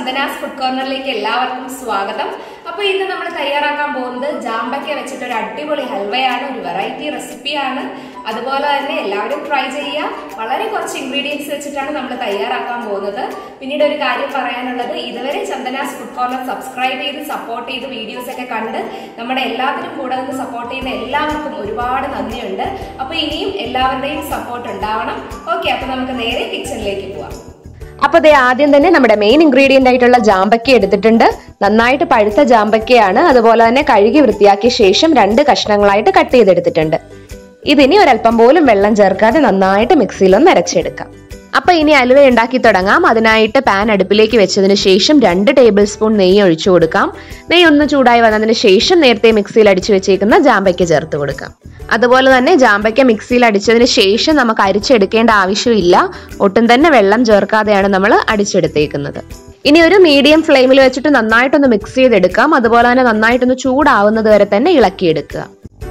ചന്ദനാസ് food കോർണറിലേക്ക് എല്ലാവർക്കും സ്വാഗതം അപ്പൊ ഇന്ന് നമ്മൾ തയ്യാറാക്കാൻ പോകുന്നത് ജാമ്പയ്ക്ക വെച്ചിട്ട് ഒരു അടിപൊളി ഹൽവയാണ് ഒരു വെറൈറ്റി റെസിപ്പിയാണ് അതുപോലെ തന്നെ എല്ലാവരും ട്രൈ ചെയ്യുക വളരെ കുറച്ച് ഇൻഗ്രീഡിയൻസ് വെച്ചിട്ടാണ് നമ്മൾ തയ്യാറാക്കാൻ പോകുന്നത് പിന്നീട് ഒരു കാര്യം പറയാനുള്ളത് ഇതുവരെ ചന്ദനാസ് ഫുഡ് കോർണർ സബ്സ്ക്രൈബ് ചെയ്ത് സപ്പോർട്ട് ചെയ്ത് വീഡിയോസ് ഒക്കെ കണ്ട് നമ്മുടെ എല്ലാത്തിനും കൂടെ നിന്ന് സപ്പോർട്ട് ചെയ്യുന്ന എല്ലാവർക്കും ഒരുപാട് നന്ദിയുണ്ട് അപ്പൊ ഇനിയും എല്ലാവരുടെയും സപ്പോർട്ട് ഉണ്ടാവണം ഓക്കെ അപ്പൊ നമുക്ക് നേരെ കിച്ചണിലേക്ക് പോവാം അപ്പൊ ദേ ആദ്യം തന്നെ നമ്മുടെ മെയിൻ ഇൻഗ്രീഡിയന്റ് ആയിട്ടുള്ള ജാമ്പക്ക എടുത്തിട്ടുണ്ട് നന്നായിട്ട് പഴുത്ത ജാമ്പക്കയാണ് അതുപോലെ തന്നെ കഴുകി വൃത്തിയാക്കിയ ശേഷം രണ്ട് കഷ്ണങ്ങളായിട്ട് കട്ട് ചെയ്തെടുത്തിട്ടുണ്ട് ഇതിനി ഒരല്പം പോലും വെള്ളം ചേർക്കാതെ നന്നായിട്ട് മിക്സിയിലൊന്ന് അരച്ചെടുക്കാം അപ്പൊ ഇനി അലുവ ഉണ്ടാക്കി തുടങ്ങാം അതിനായിട്ട് പാൻ അടുപ്പിലേക്ക് വെച്ചതിന് ശേഷം രണ്ട് ടേബിൾ സ്പൂൺ നെയ്യ് ഒഴിച്ചു കൊടുക്കാം നെയ്യ് ഒന്ന് ചൂടായി വന്നതിന് ശേഷം നേരത്തെ മിക്സിയിൽ അടിച്ചു വെച്ചേക്കുന്ന ജാമ്പയ്ക്ക ചേർത്ത് കൊടുക്കാം അതുപോലെ തന്നെ ജാമ്പയ്ക്ക മിക്സിയിൽ അടിച്ചതിന് ശേഷം നമുക്ക് അരിച്ചെടുക്കേണ്ട ആവശ്യമില്ല ഒട്ടും തന്നെ വെള്ളം ചേർക്കാതെയാണ് നമ്മൾ അടിച്ചെടുത്തേക്കുന്നത് ഇനി ഒരു മീഡിയം ഫ്ലെയിമിൽ വെച്ചിട്ട് നന്നായിട്ടൊന്ന് മിക്സ് ചെയ്തെടുക്കാം അതുപോലെ തന്നെ നന്നായിട്ടൊന്ന് ചൂടാവുന്നത് വരെ തന്നെ ഇളക്കിയെടുക്കുക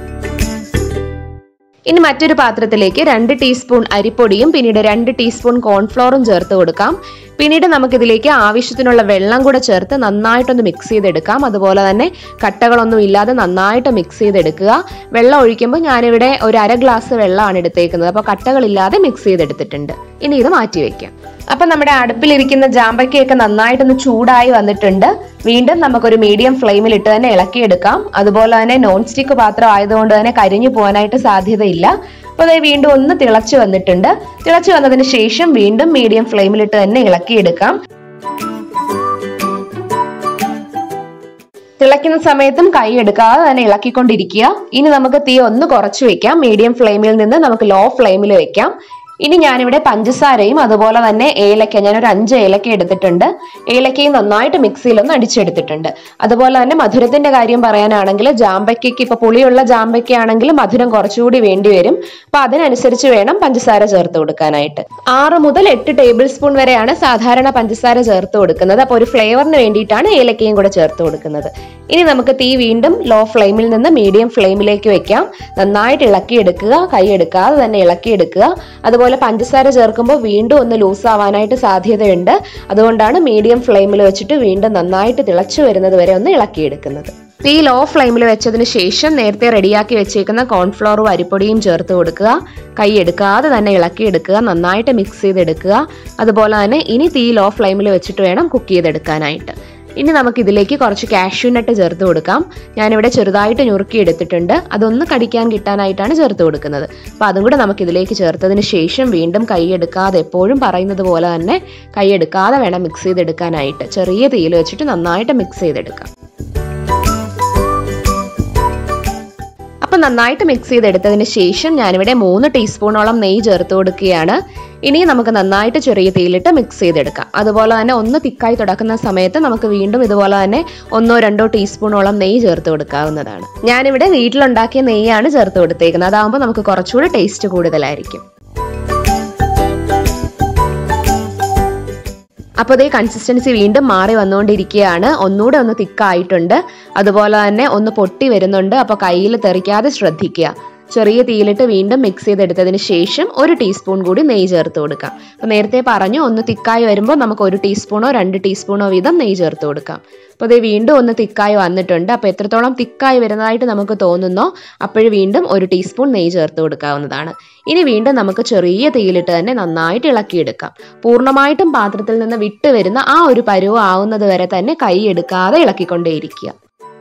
ഇനി മറ്റൊരു പാത്രത്തിലേക്ക് രണ്ട് ടീസ്പൂൺ അരിപ്പൊടിയും പിന്നീട് രണ്ട് ടീസ്പൂൺ കോൺഫ്ലോറും ചേർത്ത് കൊടുക്കാം പിന്നീട് നമുക്കിതിലേക്ക് ആവശ്യത്തിനുള്ള വെള്ളം കൂടെ ചേർത്ത് നന്നായിട്ടൊന്ന് മിക്സ് ചെയ്തെടുക്കാം അതുപോലെ തന്നെ കട്ടകളൊന്നും ഇല്ലാതെ നന്നായിട്ട് മിക്സ് ചെയ്തെടുക്കുക വെള്ളം ഒഴിക്കുമ്പോൾ ഞാനിവിടെ ഒരു അര ഗ്ലാസ് വെള്ളമാണ് എടുത്തേക്കുന്നത് അപ്പോൾ കട്ടകളില്ലാതെ മിക്സ് ചെയ്തെടുത്തിട്ടുണ്ട് ഇനി ഇത് മാറ്റി വെക്കാം അപ്പൊ നമ്മുടെ അടുപ്പിലിരിക്കുന്ന ജാമ്പയ്ക്കൊക്കെ നന്നായിട്ടൊന്ന് ചൂടായി വന്നിട്ടുണ്ട് വീണ്ടും നമുക്കൊരു മീഡിയം ഫ്ലെയിമിൽ ഇട്ട് തന്നെ ഇളക്കിയെടുക്കാം അതുപോലെ തന്നെ നോൺ സ്റ്റിക്ക് പാത്രം ആയതുകൊണ്ട് തന്നെ കരിഞ്ഞു പോകാനായിട്ട് സാധ്യതയില്ല അപ്പോൾ അത് വീണ്ടും ഒന്ന് തിളച്ചു വന്നിട്ടുണ്ട് തിളച്ചു വന്നതിന് ശേഷം വീണ്ടും മീഡിയം ഫ്ലെയിമിലിട്ട് തന്നെ ഇളക്കിയെടുക്കാം തിളയ്ക്കുന്ന സമയത്തും കൈ എടുക്കാതെ തന്നെ ഇളക്കിക്കൊണ്ടിരിക്കുക ഇനി നമുക്ക് തീ ഒന്ന് കുറച്ച് വെക്കാം മീഡിയം ഫ്ലെയിമിൽ നിന്ന് നമുക്ക് ലോ ഫ്ലെയിമിൽ വെക്കാം ഇനി ഞാനിവിടെ പഞ്ചസാരയും അതുപോലെ തന്നെ ഏലക്ക ഞാനൊരു അഞ്ച് ഏലക്ക എടുത്തിട്ടുണ്ട് ഏലക്കയും നന്നായിട്ട് മിക്സിയിൽ ഒന്ന് അടിച്ചെടുത്തിട്ടുണ്ട് അതുപോലെ തന്നെ മധുരത്തിന്റെ കാര്യം പറയാനാണെങ്കിൽ ജാമ്പയ്ക്കയ്ക്ക് ഇപ്പൊ പുളിയുള്ള ജാമ്പയ്ക്കാണെങ്കിൽ മധുരം കുറച്ചുകൂടി വേണ്ടി വരും അപ്പൊ അതിനനുസരിച്ച് വേണം പഞ്ചസാര ചേർത്ത് കൊടുക്കാനായിട്ട് ആറ് മുതൽ എട്ട് ടേബിൾ സ്പൂൺ വരെയാണ് സാധാരണ പഞ്ചസാര ചേർത്ത് കൊടുക്കുന്നത് അപ്പൊ ഒരു ഫ്ലേവറിന് വേണ്ടിയിട്ടാണ് ഏലക്കയും കൂടെ ചേർത്ത് കൊടുക്കുന്നത് ഇനി നമുക്ക് തീ വീണ്ടും ലോ ഫ്ലെയിമിൽ നിന്ന് മീഡിയം ഫ്ലെയിമിലേക്ക് വെക്കാം നന്നായിട്ട് ഇളക്കിയെടുക്കുക കൈ എടുക്കാതെ തന്നെ ഇളക്കിയെടുക്കുക അതുപോലെ പഞ്ചസാര ചേർക്കുമ്പോൾ വീണ്ടും ഒന്ന് ലൂസ് ആവാനായിട്ട് സാധ്യതയുണ്ട് അതുകൊണ്ടാണ് മീഡിയം ഫ്ലെയിമിൽ വെച്ചിട്ട് വീണ്ടും നന്നായിട്ട് തിളച്ചു വരുന്നത് വരെ ഒന്ന് ഇളക്കിയെടുക്കുന്നത് തീ ലോ ഫ്ലെയിമിൽ വെച്ചതിന് ശേഷം നേരത്തെ റെഡിയാക്കി വെച്ചേക്കുന്ന കോൺഫ്ലോറും അരിപ്പൊടിയും ചേർത്ത് കൊടുക്കുക കൈ എടുക്കാതെ തന്നെ ഇളക്കിയെടുക്കുക നന്നായിട്ട് മിക്സ് ചെയ്തെടുക്കുക അതുപോലെ തന്നെ ഇനി തീ ലോ ഫ്ലെയിമിൽ വെച്ചിട്ട് വേണം കുക്ക് ചെയ്തെടുക്കാനായിട്ട് ഇനി നമുക്ക് ഇതിലേക്ക് കുറച്ച് കാഷ്യൂ നട്ട് ചേർത്ത് കൊടുക്കാം ഞാനിവിടെ ചെറുതായിട്ട് ഞുറുക്കി എടുത്തിട്ടുണ്ട് അതൊന്ന് കടിക്കാൻ കിട്ടാനായിട്ടാണ് ചേർത്ത് കൊടുക്കുന്നത് അപ്പം അതും കൂടെ നമുക്ക് ഇതിലേക്ക് ചേർത്തതിന് ശേഷം വീണ്ടും കൈ എടുക്കാതെ എപ്പോഴും പറയുന്നത് പോലെ തന്നെ കൈ എടുക്കാതെ വേണം മിക്സ് ചെയ്തെടുക്കാനായിട്ട് ചെറിയ തീയിൽ വെച്ചിട്ട് നന്നായിട്ട് മിക്സ് ചെയ്തെടുക്കാം അപ്പം നന്നായിട്ട് മിക്സ് ചെയ്തെടുത്തതിന് ശേഷം ഞാനിവിടെ മൂന്ന് ടീസ്പൂണോളം നെയ്യ് ചേർത്ത് കൊടുക്കുകയാണ് ഇനി നമുക്ക് നന്നായിട്ട് ചെറിയ തീയിലിട്ട് മിക്സ് ചെയ്തെടുക്കാം അതുപോലെ തന്നെ ഒന്ന് തിക്കായി തുടക്കുന്ന സമയത്ത് നമുക്ക് വീണ്ടും ഇതുപോലെ തന്നെ ഒന്നോ രണ്ടോ ടീസ്പൂണോളം നെയ്യ് ചേർത്ത് കൊടുക്കാവുന്നതാണ് ഞാനിവിടെ വീട്ടിലുണ്ടാക്കിയ നെയ്യാണ് ചേർത്ത് കൊടുത്തേക്കുന്നത് അതാകുമ്പോൾ നമുക്ക് കുറച്ചുകൂടി ടേസ്റ്റ് കൂടുതലായിരിക്കും അപ്പോൾ ഇതേ കൺസിസ്റ്റൻസി വീണ്ടും മാറി വന്നുകൊണ്ടിരിക്കുകയാണ് ഒന്നുകൂടെ ഒന്ന് തിക്കായിട്ടുണ്ട് അതുപോലെ തന്നെ ഒന്ന് പൊട്ടി വരുന്നുണ്ട് അപ്പോൾ കയ്യിൽ തെറിക്കാതെ ശ്രദ്ധിക്കുക ചെറിയ തീയിലിട്ട് വീണ്ടും മിക്സ് ചെയ്തെടുത്തതിന് ശേഷം ഒരു ടീസ്പൂൺ കൂടി നെയ്യ് ചേർത്ത് കൊടുക്കാം അപ്പോൾ നേരത്തെ പറഞ്ഞു ഒന്ന് തിക്കായി വരുമ്പോൾ നമുക്ക് ഒരു ടീസ്പൂണോ രണ്ട് ടീസ്പൂണോ വീതം നെയ്യ് ചേർത്ത് കൊടുക്കാം അപ്പോൾ ഇത് വീണ്ടും ഒന്ന് തിക്കായി വന്നിട്ടുണ്ട് അപ്പോൾ എത്രത്തോളം തിക്കായി വരുന്നതായിട്ട് നമുക്ക് തോന്നുന്നോ അപ്പോഴും വീണ്ടും ഒരു ടീസ്പൂൺ നെയ്യ് ചേർത്ത് കൊടുക്കാവുന്നതാണ് ഇനി വീണ്ടും നമുക്ക് ചെറിയ തീയിലിട്ട് തന്നെ നന്നായിട്ട് ഇളക്കിയെടുക്കാം പൂർണ്ണമായിട്ടും പാത്രത്തിൽ നിന്ന് വിട്ട് വരുന്ന ആ ഒരു പരുവ് ആവുന്നത് വരെ തന്നെ കൈ എടുക്കാതെ ഇളക്കിക്കൊണ്ടേയിരിക്കുക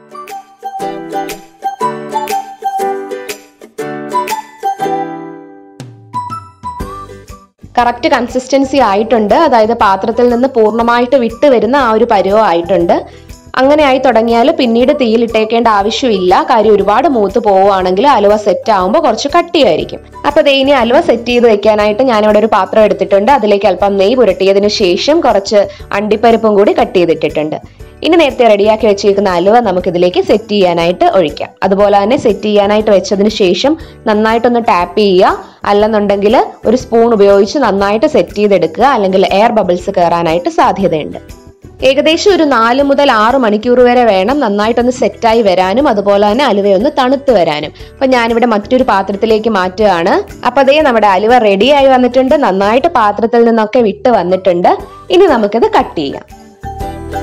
കറക്റ്റ് കൺസിസ്റ്റൻസി ആയിട്ടുണ്ട് അതായത് പാത്രത്തിൽ നിന്ന് പൂർണ്ണമായിട്ട് വിട്ട് വരുന്ന ആ ഒരു പരുവം ആയിട്ടുണ്ട് അങ്ങനെ ആയി തുടങ്ങിയാൽ പിന്നീട് തീയിലിട്ടേക്കേണ്ട ആവശ്യമില്ല കാര്യം ഒരുപാട് മൂത്ത് പോവുകയാണെങ്കിൽ അലുവ സെറ്റ് ആകുമ്പോൾ കുറച്ച് കട്ടിയായിരിക്കും അപ്പൊ ദേ ഇനി അലുവ സെറ്റ് ചെയ്ത് വെക്കാനായിട്ട് ഞാനിവിടെ ഒരു പാത്രം എടുത്തിട്ടുണ്ട് അതിലേക്ക് അല്പം നെയ്യ് പുരട്ടിയതിന് ശേഷം കുറച്ച് അണ്ടിപ്പരിപ്പും കൂടി കട്ട് ചെയ്തിട്ടിട്ടുണ്ട് ഇനി നേരത്തെ റെഡിയാക്കി വെച്ചിരിക്കുന്ന അലുവ നമുക്ക് ഇതിലേക്ക് സെറ്റ് ചെയ്യാനായിട്ട് ഒഴിക്കാം അതുപോലെ തന്നെ സെറ്റ് ചെയ്യാനായിട്ട് വെച്ചതിന് ശേഷം നന്നായിട്ടൊന്ന് ടാപ്പ് ചെയ്യുക അല്ലെന്നുണ്ടെങ്കിൽ ഒരു സ്പൂൺ ഉപയോഗിച്ച് നന്നായിട്ട് സെറ്റ് ചെയ്തെടുക്കുക അല്ലെങ്കിൽ എയർ ബബിൾസ് കയറാനായിട്ട് സാധ്യതയുണ്ട് ഏകദേശം ഒരു നാല് മുതൽ ആറ് മണിക്കൂർ വരെ വേണം നന്നായിട്ടൊന്ന് സെറ്റായി വരാനും അതുപോലെ തന്നെ അലുവയൊന്ന് തണുത്ത് വരാനും അപ്പൊ ഞാനിവിടെ മറ്റൊരു പാത്രത്തിലേക്ക് മാറ്റുകയാണ് അപ്പൊ അതേ നമ്മുടെ അലുവ റെഡിയായി വന്നിട്ടുണ്ട് നന്നായിട്ട് പാത്രത്തിൽ നിന്നൊക്കെ വിട്ട് വന്നിട്ടുണ്ട് ഇനി നമുക്കിത് കട്ട് ചെയ്യാം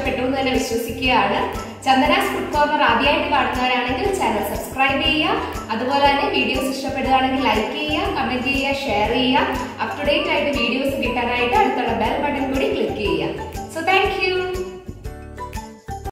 ഇഷ്ടപ്പെട്ടു എന്ന് തന്നെ വിശ്വസിക്കുകയാണ് ചന്ദനാസ് ഫുഡ് കോർണർ ആദ്യമായിട്ട് കാണുന്നവരാണെങ്കിൽ ചാനൽ സബ്സ്ക്രൈബ് ചെയ്യുക അതുപോലെ തന്നെ വീഡിയോസ് ഇഷ്ടപ്പെടുകയാണെങ്കിൽ ലൈക്ക് ചെയ്യുക കമന്റ് ചെയ്യുക ഷെയർ ചെയ്യുക അപ് ടു ഡേറ്റ് ആയിട്ട് വീഡിയോസ് കിട്ടാനായിട്ട് അടുത്തുള്ള ബെൽ ബട്ടൺ കൂടി